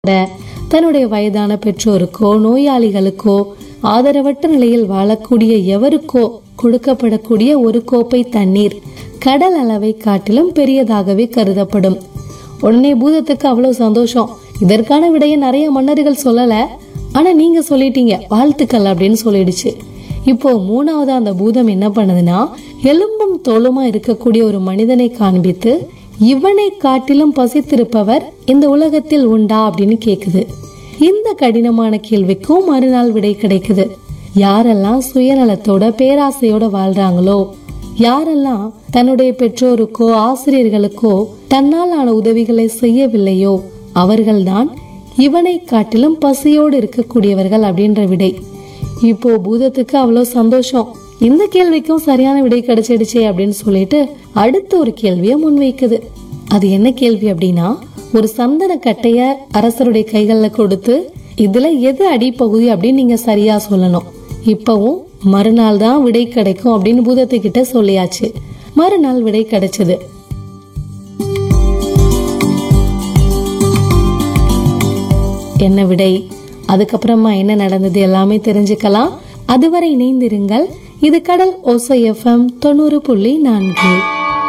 கூட தன்னுடைய வயதான பெற்றோருக்கோ நோயாளிகளுக்கோ ஆதரவற்ற நிலையில் வாழக்கூடிய எவருக்கோ கொடுக்கப்படக்கூடிய ஒரு கோப்பை தண்ணீர் கடல் அளவை காட்டிலும் பெரியதாகவே கருதப்படும் உடனே பூதத்துக்கு அவ்வளவு சந்தோஷம் இதற்கான விடையை நிறைய மன்னர்கள் சொல்லல ஆனா நீங்க சொல்லிட்டீங்க வாழ்த்துக்கள் அப்படின்னு சொல்லிடுச்சு இப்போ மூணாவது அந்த பூதம் என்ன பண்ணுதுன்னா எலும்பும் தோலுமா இருக்கக்கூடிய ஒரு மனிதனை காண்பித்து இவனை காட்டிலும் பசித்திருப்பவர் இந்த உலகத்தில் உண்டா அப்படின்னு கேக்குது இந்த கடினமான கேள்விக்கும் மறுநாள் விடை கிடைக்குது யாரெல்லாம் சுயநலத்தோட பேராசையோட வாழ்றாங்களோ யாரெல்லாம் தன்னுடைய பெற்றோருக்கோ ஆசிரியர்களுக்கோ தன்னால் ஆன உதவிகளை செய்யவில்லையோ அவர்கள்தான் இவனை காட்டிலும் பசியோடு இருக்கக்கூடியவர்கள் அப்படின்ற விடை இப்போ பூதத்துக்கு அவ்வளோ சந்தோஷம் இந்த கேள்விக்கும் சரியான விடை கிடைச்சிடுச்சே அப்படின்னு சொல்லிட்டு அடுத்த ஒரு கேள்வியை முன்வைக்குது அது என்ன கேள்வி அப்படின்னா ஒரு சந்தன கட்டைய அரசருடைய கைகள்ல கொடுத்து இதுல எது அடிப்பகுதி அப்படின்னு நீங்க சரியா சொல்லணும் இப்பவும் மறுநாள் தான் விடை கிடைக்கும் அப்படின்னு பூதத்துக்கிட்ட சொல்லியாச்சு மறுநாள் விடை கிடைச்சது என்ன விடை அதுக்கப்புறமா என்ன நடந்தது எல்லாமே தெரிஞ்சுக்கலாம் அதுவரை இணைந்திருங்கள் இது கடல் ஓசை எஃப்எம் தொண்ணூறு புள்ளி நான்கு